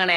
மகனே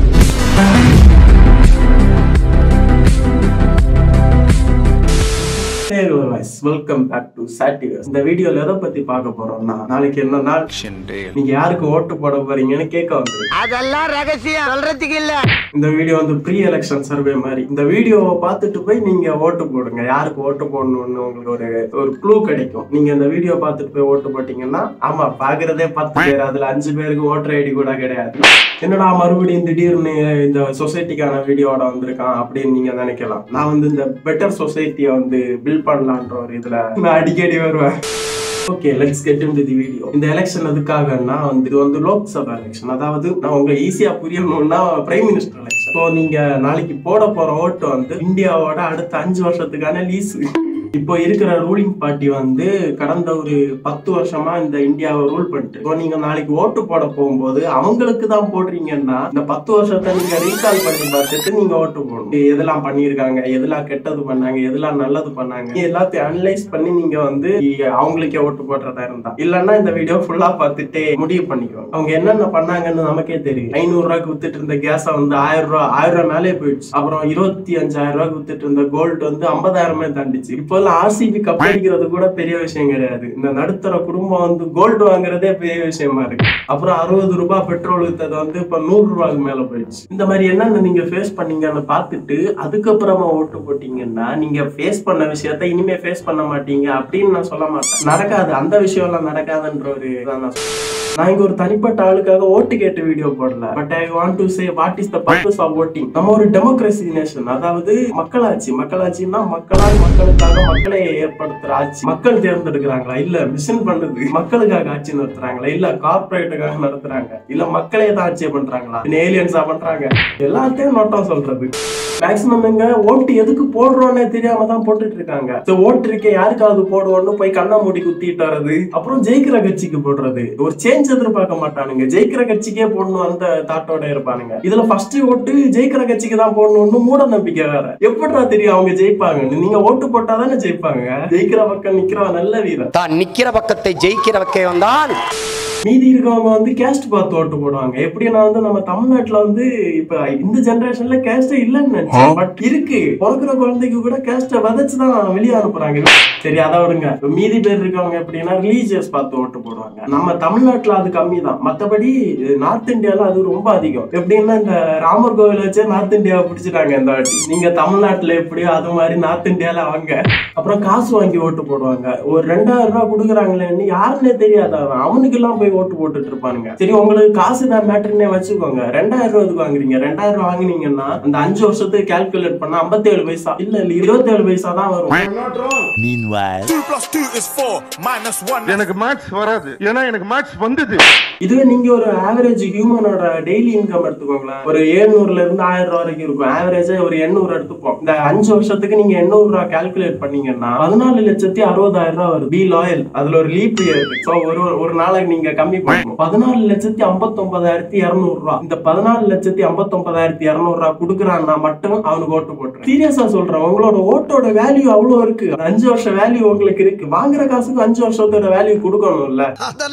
welcome back to சாட்டிவர்ஸ் இந்த வீடியோல எதை பத்தி பார்க்க போறோம்னா நாளைக்கு என்ன நாள் நீங்க யாருக்கு ஓட்டு போட போறீங்கன்னு கேட்க வந்து அதெல்லாம் ரகசியம் சொல்றதுக்கு இல்ல இந்த வீடியோ வந்து ப்ரீ எலெக்ஷன் சர்வே மாதிரி இந்த வீடியோவை பார்த்துட்டு போய் நீங்க ஓட்டு போடுங்க யாருக்கு ஓட்டு போடணும்னு உங்களுக்கு ஒரு ஒரு க்ளூ கிடைக்கும் நீங்க இந்த வீடியோ பார்த்துட்டு போய் ஓட்டு போட்டீங்கன்னா ஆமா பாக்குறதே பத்து பேர் அதுல அஞ்சு பேருக்கு ஓட்டர் ஐடி கூட கிடையாது என்னடா மறுபடியும் திடீர்னு இந்த சொசைட்டிக்கான வீடியோட வந்திருக்கான் அப்படின்னு நீங்க நினைக்கலாம் நான் வந்து இந்த பெட்டர் சொசைட்டியை வந்து பில்ட் பண்ணலான்ற ஒரு இதுல நான் அடிக்கடி வருவேன் okay let's get in the video இந்த எலெக்ஷன் எதுக்காகன்னா வந்து இது வந்து லோக்சபா எலெக்ஷன் அதாவது நான் உங்க ஈஸியா புரியணும்னா பிரைம் மினிஸ்டர் எலெக்ஷன் ஸோ நீங்க நாளைக்கு போட போற ஓட்டு வந்து இந்தியாவோட அடுத்த அஞ்சு வருஷத்துக்கான லீஸ் இப்போ இருக்கிற ரூலிங் பார்ட்டி வந்து கடந்த ஒரு பத்து வருஷமா இந்த இந்தியாவை ரூல் பண்ணிட்டு இப்போ நீங்க நாளைக்கு ஓட்டு போட போகும்போது அவங்களுக்கு தான் போடுறீங்கன்னா இந்த பத்து வருஷத்தை நீங்க ரீகால் பண்ணி பார்த்துட்டு நீங்க ஓட்டு போடணும் எதெல்லாம் பண்ணியிருக்காங்க எதெல்லாம் கெட்டது பண்ணாங்க எதெல்லாம் நல்லது பண்ணாங்க இது எல்லாத்தையும் அனலைஸ் பண்ணி நீங்க வந்து அவங்களுக்கே ஓட்டு போடுறதா இருந்தா இல்லன்னா இந்த வீடியோ ஃபுல்லா பார்த்துட்டு முடிவு பண்ணிக்கோங்க அவங்க என்னென்ன பண்ணாங்கன்னு நமக்கே தெரியும் ஐநூறு ரூபாய்க்கு வித்துட்டு இருந்த கேஸை வந்து ஆயிரம் ரூபாய் ஆயிரம் ரூபாய் மேலே போயிடுச்சு அப்புறம் இருபத்தி அஞ்சாயிரம் ரூபாய்க்கு வித்துட்டு இருந்த கோல்டு வந்து ஐம்பதாயிரமே தாண்டிச்சு இப்போ எல்லாம் ஆர்சிபி கப் அடிக்கிறது கூட பெரிய விஷயம் கிடையாது இந்த நடுத்தர குடும்பம் வந்து கோல்டு வாங்குறதே பெரிய விஷயமா இருக்கு அப்புறம் அறுபது ரூபாய் பெட்ரோல் வித்தது வந்து இப்ப நூறு ரூபாய்க்கு மேல போயிடுச்சு இந்த மாதிரி என்னென்ன நீங்க ஃபேஸ் பண்ணீங்கன்னு பார்த்துட்டு அதுக்கப்புறமா ஓட்டு போட்டீங்கன்னா நீங்க ஃபேஸ் பண்ண விஷயத்த இனிமே ஃபேஸ் பண்ண மாட்டீங்க அப்படின்னு நான் சொல்ல மாட்டேன் நடக்காது அந்த விஷயம் எல்லாம் நடக்காதுன்ற ஒரு இதான் நான் சொல்றேன். நான் இங்க ஒரு தனிப்பட்ட ஆளுக்காக ஓட்டு கேட்டு வீடியோ போடல but I want to say what is the purpose of voting நம்ம ஒரு டெமோக்ரஸி நேஷன் அதாவது மக்களாட்சி மக்களாட்சின்னா மக்களால் மக்களுக்காக மக்களை ஏற்படுத்துற ஆட்சி மக்கள் தேர்ந்தெடுக்கிறாங்களா இல்ல மிஷன் பண்ணுது மக்களுக்காக ஆட்சி நடத்துறாங்களா இல்ல கார்பரேட்டுக்காக நடத்துறாங்க இல்ல மக்களே தான் ஆட்சியை பண்றாங்களா ஏலியன்ஸா பண்றாங்க எல்லாத்தையும் நோட்டம் சொல்றது மேக்சிமம் எங்க ஓட்டு எதுக்கு போடுறோன்னே தெரியாம தான் போட்டுட்டு இருக்காங்க So, ஓட்டு இருக்க யாருக்காவது போடுவோம்னு போய் கண்ணை மூடி குத்திட்டு வர்றது அப்புறம் ஜெயிக்கிற கட்சிக்கு போடுறது ஒரு சேஞ்ச் எதிர்பார்க்க மாட்டானுங்க ஜெயிக்கிற கட்சிக்கே போடணும் அந்த தாட்டோட இருப்பானுங்க இதுல ஃபர்ஸ்ட் ஓட்டு ஜெயிக்கிற கட்சிக்கு தான் போடணும்னு மூட நம்பிக்கை வேற எப்படிடா தெரியும் அவங்க ஜெயிப்பாங்கன்னு நீங்க ஓட்டு போட்டாதானே ஜெயிப்பாங்க ஜெயிக்கிற பக்கம் நிக்கிறவன் நல்ல வீரன் தான் நிக்கிற பக்கத்தை ஜெயிக்கிற பக்கம் தான் மீதி இருக்கவங்க வந்து கேஸ்ட் பார்த்து ஓட்டு போடுவாங்க எப்படின்னா வந்து நம்ம தமிழ்நாட்டுல வந்து இப்ப இந்த ஜெனரேஷன்ல கேஸ்டே இல்லைன்னு நினைச்சேன் பட் இருக்கு பிறக்கிற குழந்தைக்கு கூட கேஸ்ட விதைச்சுதான் வெளியே அனுப்புறாங்க சரி அதை விடுங்க இப்ப மீதி பேர் இருக்கவங்க எப்படின்னா ரிலீஜியஸ் பார்த்து ஓட்டு போடுவாங்க நம்ம தமிழ்நாட்டுல அது கம்மி தான் மத்தபடி நார்த் இந்தியால அது ரொம்ப அதிகம் எப்படின்னா இந்த ராமர் கோவில் வச்சே நார்த் இந்தியாவை பிடிச்சிட்டாங்க இந்த வாட்டி நீங்க தமிழ்நாட்டுல எப்படியோ அது மாதிரி நார்த் இந்தியால அவங்க அப்புறம் காசு வாங்கி ஓட்டு போடுவாங்க ஒரு ரெண்டாயிரம் ரூபாய் கொடுக்குறாங்களேன்னு யாருன்னே தெரியாது அவன் அவனுக்கு எல்லாம் போய் ஓட்டு போட்டுட்டு இருப்பானுங்க சரி உங்களுக்கு காசு தான் மேட்டர்னே வச்சுக்கோங்க ரெண்டாயிரம் ரூபாய் எதுக்கு வாங்குறீங்க ரெண்டாயிரம் ரூபாய் வாங்குனீங்கன்னா அந்த அஞ்சு வருஷத்துக்கு கால்குலேட் பண்ணா 57 பைசா இல்ல இல்ல இருபத்தேழு பைசா தான் வரும் Two plus two is four, minus one. எனக்கு மேட்ச் வராது ஏன்னா எனக்கு மேட்ச் வந்தது இதுவே நீங்க ஒரு ஆவரேஜ் ஹியூமனோட டெய்லி இன்கம் எடுத்துக்கோங்களேன் ஒரு 700 ல இருந்து ஆயிரம் ரூபாய் வரைக்கும் இருக்கும் ஆவரேஜா ஒரு எண்ணூறு எடுத்துப்போம் இந்த அஞ்சு வருஷத்துக்கு நீங்க எண்ணூறு ரூபாய் கால்குலேட் பண்ணீங்கன்னா பதினாலு லட்சத்தி அறுபதாயிரம் ரூபாய் வருது பி லாயல் அதுல ஒரு லீப் இயர் சோ ஒரு ஒரு நாளைக்கு நீங்க கம்மி பண்ணணும் பதினாலு லட்சத்தி ஐம்பத்தி ஒன்பதாயிரத்தி இருநூறு ரூபாய் இந்த பதினாலு லட்சத்தி ஐம்பத்தி ஒன்பதாயிரத்தி இருநூறு ரூபாய் கொடுக்குறான்னா மட்டும் அவனுக்கு ஓட்டு போட்டுரு சீரியஸா சொல்றேன் உங்களோட ஓட்டோட வேல்யூ அவ்வளவு இருக்கு அந்த அஞ்சு வருஷம் வேல்யூ உங்களுக்கு இருக்கு வாங்குற காசுக்கு அஞ்சு வருஷத்தோட வேல்யூ கொடுக்கணும்ல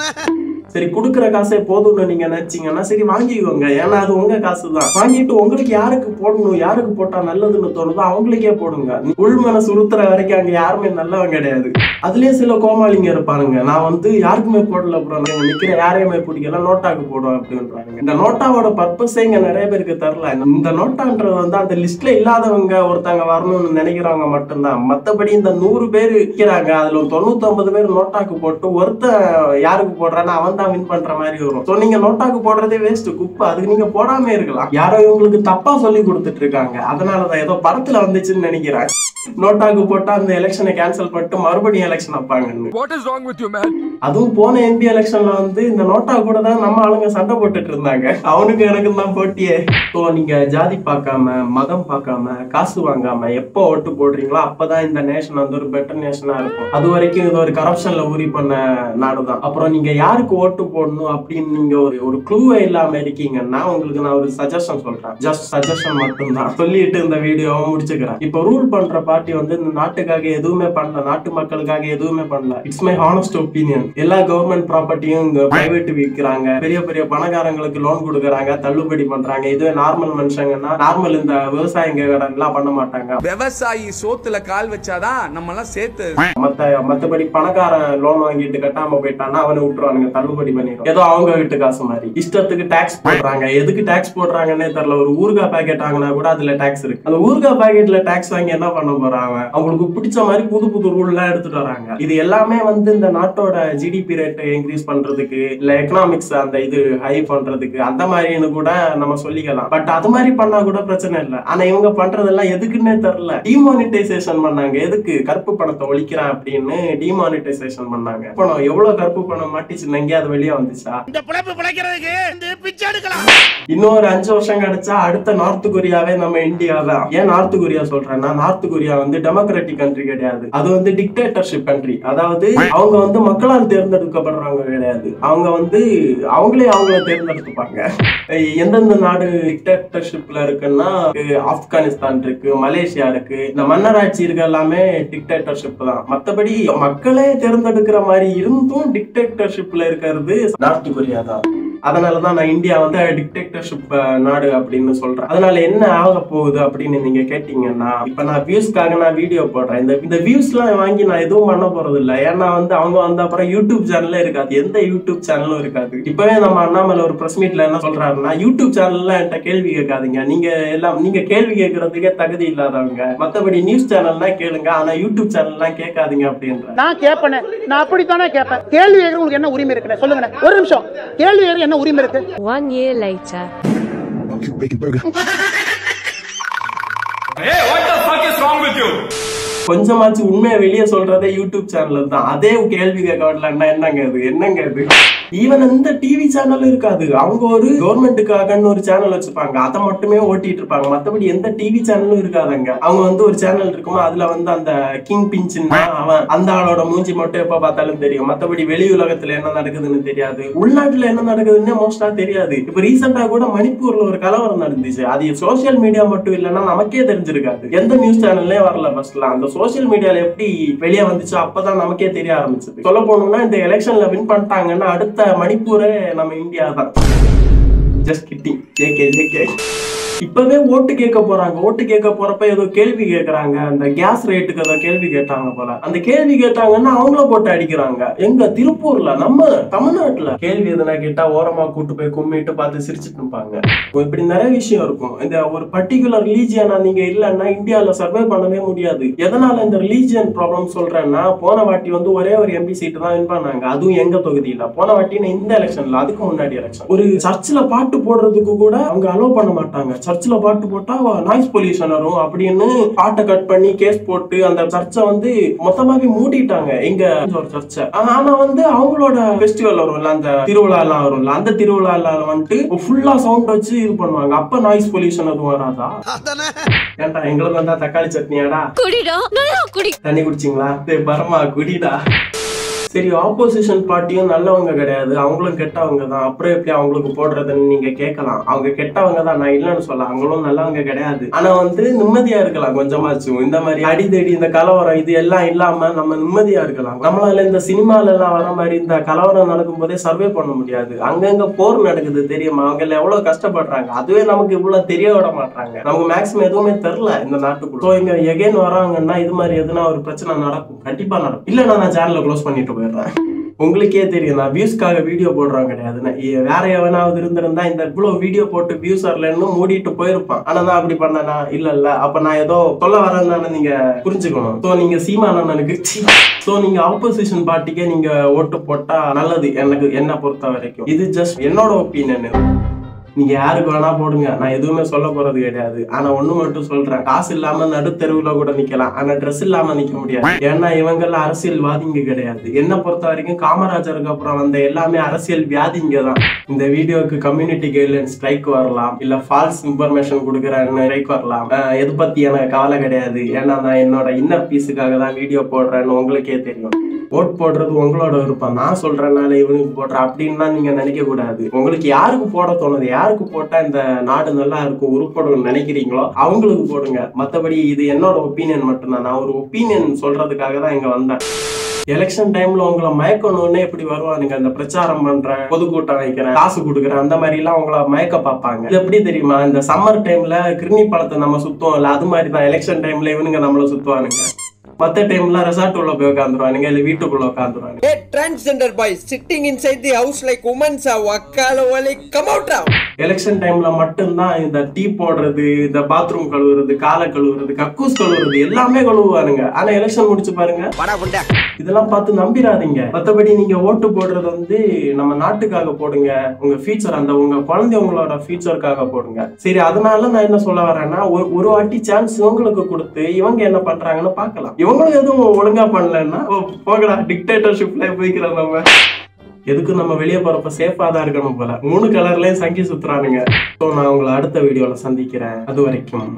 சரி குடுக்குற காசே போதும்னு நீங்க நினைச்சீங்கன்னா சரி வாங்கிக்கோங்க ஏன்னா அது உங்க காசு தான் வாங்கிட்டு உங்களுக்கு யாருக்கு போடணும் யாருக்கு போட்டா நல்லதுன்னு தோணுதோ அவங்களுக்கே போடுங்க உள் மனசு உறுத்துற வரைக்கும் அங்க யாருமே நல்லவன் கிடையாது அதுலயே சில கோமாளிங்க இருப்பானுங்க நான் வந்து யாருக்குமே போடல ப்ரோ நான் நிக்கிற யாரையுமே பிடிக்கல நோட்டாக்கு போடுவேன் அப்படின்றாங்க இந்த நோட்டாவோட பர்பஸே இங்க நிறைய பேருக்கு தரல இந்த நோட்டான்றது வந்து அந்த லிஸ்ட்ல இல்லாதவங்க ஒருத்தங்க வரணும்னு நினைக்கிறவங்க மட்டும்தான் மத்தபடி இந்த நூறு பேர் விற்கிறாங்க அதுல ஒரு தொண்ணூத்தி ஒன்பது பேர் நோட்டாக்கு போட்டு ஒருத்தன் யாருக்கு போடுறான்னா அவன் தான் வின் பண்ற மாதிரி வரும் சோ நீங்க நோட்டாக்கு போடுறதே வேஸ்ட் குப்பை அதுக்கு நீங்க போடாம இருக்கலாம் யாரோ இவங்களுக்கு தப்பா சொல்லி கொடுத்துட்டு இருக்காங்க அதனாலதான் ஏதோ படத்துல வந்துச்சுன்னு நினைக்கிறேன் நோட்டாக்கு போட்டா அந்த எலெக்ஷனை கேன்சல் பண்ணிட்டு மறுபடியும் எலெக்ஷன் வைப்பாங்கன்னு What is wrong with you, man? அதுவும் போன எம்பி எலெக்ஷன்ல வந்து இந்த நோட்டா கூட தான் நம்ம ஆளுங்க சண்டை போட்டுட்டு இருந்தாங்க அவனுக்கு எனக்கு தான் போட்டியே ஸோ நீங்க ஜாதி பார்க்காம மதம் பார்க்காம காசு வாங்காம எப்போ ஓட்டு போடுறீங்களோ அப்பதான் இந்த நேஷன் வந்து ஒரு பெட்டர் நேஷனா இருக்கும் அது வரைக்கும் இது ஒரு கரப்ஷன்ல ஊறி பண்ண நாடுதான் அப்புறம் நீங்க யாருக்கு ஓட்டு போடணும் அப்படின்னு நீங்க ஒரு ஒரு க்ளூவே இல்லாம இருக்கீங்கன்னா உங்களுக்கு நான் ஒரு சஜஷன் சொல்றேன் ஜஸ்ட் சஜஷன் மட்டும்தான் சொல்லிட்டு இந்த வீடியோவை முடிச்சுக்கிறேன் இப்போ ரூல் பண்ற பார்ட்டி வந்து இந்த நாட்டுக்காக எதுவுமே பண்ணல நாட்டு மக்களுக்காக எதுவுமே பண்ணல இட்ஸ் மை ஹானஸ்ட் ஒப்பீனியன் எல்லா கவர்மெண்ட் ப்ராப்பர்ட்டியும் இங்க பிரைவேட் விற்கிறாங்க பெரிய பெரிய பணக்காரங்களுக்கு லோன் கொடுக்குறாங்க தள்ளுபடி பண்றாங்க இதுவே நார்மல் மனுஷங்கன்னா நார்மல் இந்த விவசாயிங்க கடன் எல்லாம் பண்ண மாட்டாங்க விவசாயி சோத்துல கால் வச்சாதான் நம்ம எல்லாம் சேர்த்து மத்த மத்தபடி பணக்காரன் லோன் வாங்கிட்டு கட்டாம போயிட்டான்னா அவனை விட்டுருவானுங்க தள்ளுபடி பண்ணிடும் ஏதோ அவங்க வீட்டு காசு மாதிரி இஷ்டத்துக்கு டாக்ஸ் போடுறாங்க எதுக்கு டாக்ஸ் போடுறாங்கன்னே தெரியல ஒரு ஊறுகாய் பாக்கெட் வாங்கினா கூட அதுல டாக்ஸ் இருக்கு அந்த ஊறுகாய் பாக்கெட்ல டாக்ஸ் வாங்கி என்ன பண்ண போறாங்க அவங்களுக்கு பிடிச்ச மாதிரி புது புது ரூல் எல்லாம் எடுத்துட்டு வராங்க இது எல்லாமே வந்து இந்த நாட்டோட ஜிடிபி ரேட் இன்க்ரீஸ் பண்றதுக்கு இல்ல எக்கனாமிக்ஸ் அந்த இது ஹை பண்றதுக்கு அந்த மாதிரின்னு கூட நம்ம சொல்லிக்கலாம் பட் அது மாதிரி பண்ணா கூட பிரச்சனை இல்லை ஆனா இவங்க பண்றதெல்லாம் எதுக்குன்னே தெரியல டிமானிட்டைசேஷன் பண்ணாங்க எதுக்கு கருப்பு பணத்தை ஒழிக்கிறான் அப்படின்னு டிமானிட்டைசேஷன் பண்ணாங்க பணம் எவ்வளவு கருப்பு பணம் மாட்டிச்சு எங்கேயாவது வெளியே வந்துச்சா இந்த பிழைப்பு பிழைக்கிறதுக்கு இந்த பிச்சை எடுக்கலாம் இன்னொரு அஞ்சு வருஷம் கிடைச்சா அடுத்த நார்த் கொரியாவே நம்ம இந்தியா தான் ஏன் நார்த் கொரியா சொல்றேன்னா நார்த் கொரியா வந்து டெமோக்ராட்டிக் கண்ட்ரி கிடையாது அது வந்து டிக்டேட்டர்ஷிப் கண்ட்ரி அதாவது அவங்க வந்து மக்களால் தேர்ந்தெடுக்கப்படுறவங்க கிடையாது அவங்க வந்து அவங்களே அவங்கள தேர்ந்தெடுத்துப்பாங்க அஹ் எந்தெந்த நாடு டிக்டேட்டர்ஷிப்ல இருக்குன்னா அஹ் ஆப்கானிஸ்தான் இருக்கு மலேசியா இருக்கு இந்த மன்னராட்சி இருக்க எல்லாமே டிக்டேட்டர்ஷிப் தான் மத்தபடி மக்களே தேர்ந்தெடுக்கிற மாதிரி இருந்தும் டிக்டேட்டர்ஷிப்ல இருக்கிறது நார்த் கொரியா தான் அதனாலதான் நான் இந்தியா வந்து டிக்டேட்டர்ஷிப் நாடு அப்படின்னு சொல்றேன் அதனால என்ன ஆக போகுது அப்படின்னு நீங்க கேட்டீங்கன்னா இப்ப நான் வியூஸ்க்காக நான் வீடியோ போடுறேன் இந்த இந்த வியூஸ் எல்லாம் வாங்கி நான் எதுவும் பண்ண போறது இல்ல ஏன்னா வந்து அவங்க வந்த அப்புறம் யூடியூப் சேனலே இருக்காது எந்த யூடியூப் சேனலும் இருக்காது இப்பவே நம்ம அண்ணாமலை ஒரு பிரஸ் மீட்ல என்ன சொல்றாருன்னா யூடியூப் சேனல்ல என்கிட்ட கேள்வி கேட்காதீங்க நீங்க எல்லாம் நீங்க கேள்வி கேட்கறதுக்கே தகுதி இல்லாதவங்க மத்தபடி நியூஸ் சேனல்னா கேளுங்க ஆனா யூடியூப் சேனல்லாம் கேட்காதீங்க அப்படின்ற நான் கேட்பேன் நான் அப்படித்தானே கேட்பேன் கேள்வி கேட்கற உங்களுக்கு என்ன உரிமை இருக்குன்னு சொல்லுங்க ஒரு நிமிஷம் கேள்வி கேட்கற என்ன உரிமை இருக்கு One year later. கொஞ்சமாச்சும் உண்மையை வெளியே சொல்றதே யூடியூப் சேனல் தான் அதே கேள்வி கேட்க வரலன்னா என்னங்க இது என்னங்க இது ஈவன் எந்த டிவி சேனல் இருக்காது அவங்க ஒரு கவர்மெண்ட்டுக்காகன்னு ஒரு சேனல் வச்சிருப்பாங்க அதை மட்டுமே ஓட்டிட்டு இருப்பாங்க மத்தபடி எந்த டிவி சேனலும் இருக்காதுங்க அவங்க வந்து ஒரு சேனல் இருக்குமோ அதுல வந்து அந்த கிங் பிஞ்சுன்னா அவன் அந்த ஆளோட மூஞ்சி மட்டும் எப்ப பார்த்தாலும் தெரியும் மத்தபடி வெளி உலகத்துல என்ன நடக்குதுன்னு தெரியாது உள்நாட்டுல என்ன நடக்குதுன்னே மோஸ்டா தெரியாது இப்ப ரீசெண்டா கூட மணிப்பூர்ல ஒரு கலவரம் நடந்துச்சு அது சோசியல் மீடியா மட்டும் இல்லைன்னா நமக்கே தெரிஞ்சிருக்காது எந்த நியூஸ் சேனல்லே வரல ஃபர்ஸ்ட்லாம் அந்த சோசியல் மீடியால எப்படி வெளியே வந்துச்சோ அப்பதான் நமக்கே தெரிய ஆரம்பிச்சது சொல்ல போனோம்னா இந்த எலெக்ஷன்ல வின் பண்ணிட்டாங்கன்னா அடுத்த மணிப்பூரே நம்ம இந்தியா தான் ஜஸ்ட் கிட்டிங் ஜேகே ஜேகே இப்பவே ஓட்டு கேட்க போறாங்க ஓட்டு கேட்க போறப்ப ஏதோ கேள்வி கேக்குறாங்க அந்த கேஸ் ரேட்டுக்கு ஏதோ கேள்வி கேட்டாங்க போல அந்த கேள்வி கேட்டாங்கன்னா அவங்கள போட்டு அடிக்கிறாங்க எங்க திருப்பூர்ல நம்ம தமிழ்நாட்டுல கேள்வி எதுனா கேட்டா ஓரமா கூட்டு போய் கும்மிட்டு பார்த்து சிரிச்சிட்டு இருப்பாங்க இப்படி நிறைய விஷயம் இருக்கும் இந்த ஒரு பர்டிகுலர் ரிலீஜியனா நீங்க இல்லைன்னா இந்தியால சர்வே பண்ணவே முடியாது எதனால இந்த ரிலீஜியன் ப்ராப்ளம் சொல்றேன்னா போன வாட்டி வந்து ஒரே ஒரு எம்பி சீட்டு தான் வின் பண்ணாங்க அதுவும் எங்க தொகுதியில போன வாட்டி நான் இந்த எலெக்ஷன்ல அதுக்கு முன்னாடி எலெக்ஷன் ஒரு சர்ச்சில் பாட்டு போடுறதுக்கு கூட அவங்க அலோவ் பண்ண மாட்டாங்க சர்ச்சில் பாட்டு போட்டா நாய்ஸ் பொல்யூஷன் வரும் அப்படின்னு பாட்டை கட் பண்ணி கேஸ் போட்டு அந்த சர்ச்சை வந்து மொத்தமாவே மூடிட்டாங்க எங்க ஒரு சர்ச்சை ஆனா வந்து அவங்களோட ஃபெஸ்டிவல் வரும்ல அந்த திருவிழா எல்லாம் வரும்ல அந்த திருவிழால வந்துட்டு ஃபுல்லா சவுண்ட் வச்சு இது பண்ணுவாங்க அப்ப நாய்ஸ் பொல்யூஷன் எதுவும் வராதா ஏன்டா எங்களுக்கு வந்தா தக்காளி சட்னியாடா குடிடா நல்லா குடி தண்ணி குடிச்சிங்களா டேய் பரமா குடிடா சரி ஆப்போசிஷன் பார்ட்டியும் நல்லவங்க கிடையாது அவங்களும் கெட்டவங்க தான் அப்புறம் எப்படி அவங்களுக்கு போடுறதுன்னு நீங்க கேட்கலாம் அவங்க கெட்டவங்க தான் நான் இல்லைன்னு சொல்ல அவங்களும் நல்லவங்க கிடையாது ஆனா வந்து நிம்மதியா இருக்கலாம் கொஞ்சமாச்சும் இந்த மாதிரி அடிதடி இந்த கலவரம் இது எல்லாம் இல்லாம நம்ம நிம்மதியா இருக்கலாம் நம்மளால இந்த சினிமால எல்லாம் வர மாதிரி இந்த கலவரம் நடக்கும் போதே சர்வே பண்ண முடியாது அங்கங்க போர் நடக்குது தெரியுமா அவங்க எல்லாம் எவ்வளவு கஷ்டப்படுறாங்க அதுவே நமக்கு இவ்வளவு தெரிய விட மாட்டாங்க நமக்கு மேக்ஸிமம் எதுவுமே தெரியல இந்த நாட்டுக்குள்ள So, இங்க எகைன் வராங்கன்னா இது மாதிரி எதுனா ஒரு பிரச்சனை நடக்கும் கண்டிப்பா நடக்கும் இல்ல நான் சேனலை க்ளோஸ் பண்ணிட்டு போயிடுறேன் உங்களுக்கே தெரியும் நான் வியூஸ்க்காக வீடியோ போடுறோம் கிடையாது நான் எ- வேற எவனாவது இருந்திருந்தா இந்த இவ்வளவு வீடியோ போட்டு வியூஸ் வரலன்னு மூடிட்டு போயிருப்பான் ஆனா நான் அப்படி பண்ணனா இல்ல இல்ல அப்ப நான் ஏதோ சொல்ல வரேன்னு தானே நீங்க புரிஞ்சுக்கணும் சோ நீங்க சீமானனுக்கு சோ நீங்க ஆப்போசிஷன் பார்ட்டிக்கே நீங்க ஓட்டு போட்டா நல்லது எனக்கு என்ன பொறுத்த வரைக்கும் இது ஜஸ்ட் என்னோட ஒப்பீனியன் நீங்க யாருக்கு வேணா போடுங்க நான் எதுவுமே சொல்ல போறது கிடையாது ஆனா ஒண்ணு மட்டும் சொல்றேன் காசு இல்லாம நடுத்தெருவுல கூட நிக்கலாம் ஆனா Dress இல்லாம நிக்க முடியாது ஏன்னா இவங்கெல்லாம் அரசியல்வாதிங்க கிடையாது என்ன பொறுத்த வரைக்கும் காமராஜருக்கு அப்புறம் வந்த எல்லாமே அரசியல் வியாதிங்க தான் இந்த வீடியோக்கு கம்யூனிட்டி கைட்லைன் ஸ்ட்ரைக் வரலாம் இல்ல ஃபால்ஸ் இன்ஃபர்மேஷன் கொடுக்குறேன்னு ஸ்ட்ரைக் வரலாம் அஹ் எது பத்தி எனக்கு கவலை கிடையாது ஏன்னா நான் என்னோட இன்னர் பீஸுக்காக தான் வீடியோ போடுறேன்னு உங்களுக்கே தெரியும் ஓட் போடுறது உங்களோட விருப்பம் நான் சொல்றேனால இவனுக்கு போடுறேன் அப்படின்னு நீங்க நினைக்க கூடாது உங்களுக்கு யாருக்கு போட தோணுது யார் யாருக்கு போட்டா இந்த நாடு நல்லா இருக்கும் உருப்படும் நினைக்கிறீங்களோ அவங்களுக்கு போடுங்க மத்தபடி இது என்னோட ஒப்பீனியன் மட்டும்தான் நான் ஒரு ஒப்பீனியன் சொல்றதுக்காக தான் இங்க வந்தேன் எலெக்ஷன் டைம்ல உங்களை மயக்கணும்னே எப்படி வருவானுங்க அந்த பிரச்சாரம் பண்றேன் பொதுக்கூட்டம் வைக்கிறேன் காசு கொடுக்குறேன் அந்த மாதிரி எல்லாம் உங்களை மயக்க பார்ப்பாங்க இது எப்படி தெரியுமா இந்த சம்மர் டைம்ல கிருமி பழத்தை நம்ம சுத்துவோம் இல்ல அது மாதிரி தான் எலெக்ஷன் டைம்ல இவனுங்க நம்மள சுத்துவானுங்க மத்த டைம்ல ரெசார்ட் உள்ள போய் உட்காந்துருவானுங்க இல்ல வீட்டுக்குள்ள உட்காந்துருவானுங்க Hey, transgender boys sitting inside the house like women are wakala wali come out now. Election டைம்ல மட்டும்தான் இந்த டீ போடுறது இந்த பாத்ரூம் கழுவுறது காலை கழுவுறது கக்கூஸ் கழுவுறது எல்லாமே கழுவுவானுங்க ஆனா எலெக்ஷன் முடிச்சு பாருங்க இதெல்லாம் பார்த்து நம்பிடாதீங்க மத்தபடி நீங்க ஓட்டு போடுறது வந்து நம்ம நாட்டுக்காக போடுங்க உங்க ஃபியூச்சர் அந்த உங்க குழந்தைங்களோட ஃபியூச்சருக்காக போடுங்க சரி அதனால நான் என்ன சொல்ல வரேன்னா ஒரு- ஒரு வாட்டி சான்ஸ் இவங்களுக்கு கொடுத்து இவங்க என்ன பண்றாங்கன்னு பார்க்கலாம் இவங்களும் எதுவும் ஒழுங்கா பண்ணலன்னா ஓ, போகடா டிக்டேட்டர்ஷிப்ல போய்க்கிறோம் நம்ம எதுக்கு நம்ம வெளியே போறப்ப சேஃபா தான் இருக்கணும் போல மூணு கலர்லயும் சங்கி சுத்துறானுங்க ஸோ நான் உங்களை அடுத்த வீடியோல சந்திக்கிறேன் அது வரைக்கும்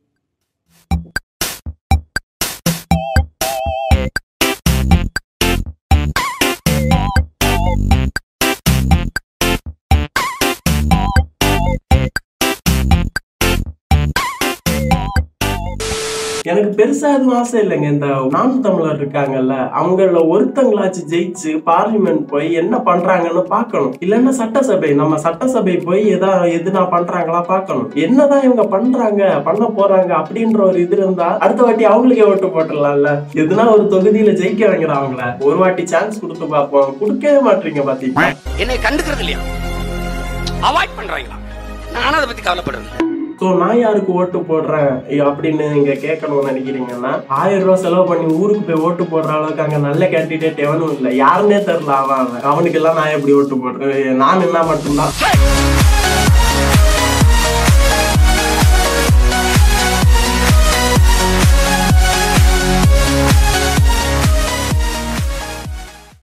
எனக்கு பெருசா எதுவும் ஆசை இல்லைங்க இந்த நான் தமிழர் இருக்காங்கல்ல அவங்கள ஒருத்தங்களாச்சும் ஜெயிச்சு பார்லிமெண்ட் போய் என்ன பண்றாங்கன்னு பார்க்கணும் இல்லைன்னா சட்டசபை நம்ம சட்டசபை போய் எதா எதுனா பண்றாங்களா பார்க்கணும் என்னதான் இவங்க பண்றாங்க பண்ண போறாங்க அப்படின்ற ஒரு இது இருந்தா அடுத்த வாட்டி அவங்களுக்கே ஓட்டு போட்டுடலாம்ல எதுனா ஒரு தொகுதியில ஜெயிக்க வைங்கிற அவங்கள ஒரு வாட்டி சான்ஸ் கொடுத்து பார்ப்போம் கொடுக்கவே மாட்டீங்க பாத்தீங்களா என்னை கண்டுக்கிறது இல்லையா அவாய்ட் பண்றாங்களா நானும் அதை பத்தி கவலைப்படுறது இல்ல. ஸோ நான் யாருக்கு ஓட்டு போடுறேன் ஐயோ, அப்படின்னு நீங்க கேட்கணும்னு நினைக்கிறீங்கன்னா ஆயிரம் ரூபாய் செலவு பண்ணி ஊருக்கு போய் ஓட்டு போடுற அளவுக்கு அங்க நல்ல கேண்டிடேட் எவனும் இல்லை யாருன்னே தெரியல அவன் அவன். அவனுக்கு எல்லாம் நான் எப்படி ஓட்டு போடுறேன் நான் என்ன மட்டும்தான்